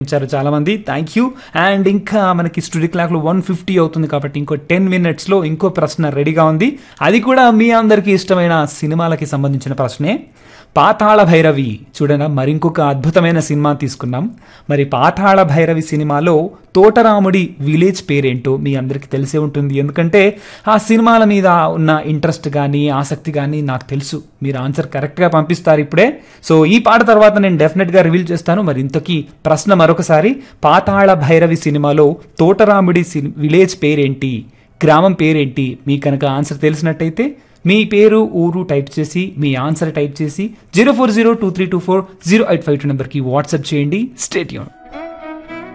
ఇచ్చారు చాలా మంది థ్యాంక్ యూ అండ్ ఇంకా మనకి స్టూడియో క్లాక్ లో వన్ ఫిఫ్టీ అవుతుంది కాబట్టి ఇంకో టెన్ మినిట్స్ లో ఇంకో ప్రశ్న రెడీగా ఉంది అది కూడా మీ అందరికీ ఇష్టమైన సినిమాలకి సంబంధించిన ప్రశ్నే పాతాళ భైరవి చూడనా మరింకొక అద్భుతమైన సినిమా తీసుకున్నాం మరి పాతాళ భైరవి సినిమాలో తోటరాముడి విలేజ్ పేరేంటో మీ అందరికీ తెలిసే ఉంటుంది ఎందుకంటే ఆ సినిమాల మీద ఉన్న ఇంట్రెస్ట్ కానీ ఆసక్తి కానీ నాకు తెలుసు మీరు ఆన్సర్ కరెక్ట్గా పంపిస్తారు ఇప్పుడే సో ఈ పాట తర్వాత నేను డెఫినెట్గా రివీల్ చేస్తాను మరి ఇంతకీ ప్రశ్న మరొకసారి పాతాళ భైరవి సినిమాలో తోటరాముడి సి- విలేజ్ పేరేంటి గ్రామం పేరేంటి మీ కనుక ఆన్సర్ తెలిసినట్టయితే మీ పేరు ఊరు టైప్ చేసి మీ ఆన్సర్ టైప్ చేసి zero four zero two three two four zero eight five two నెంబర్కి వాట్సాప్ చేయండి స్టేట్ యూన్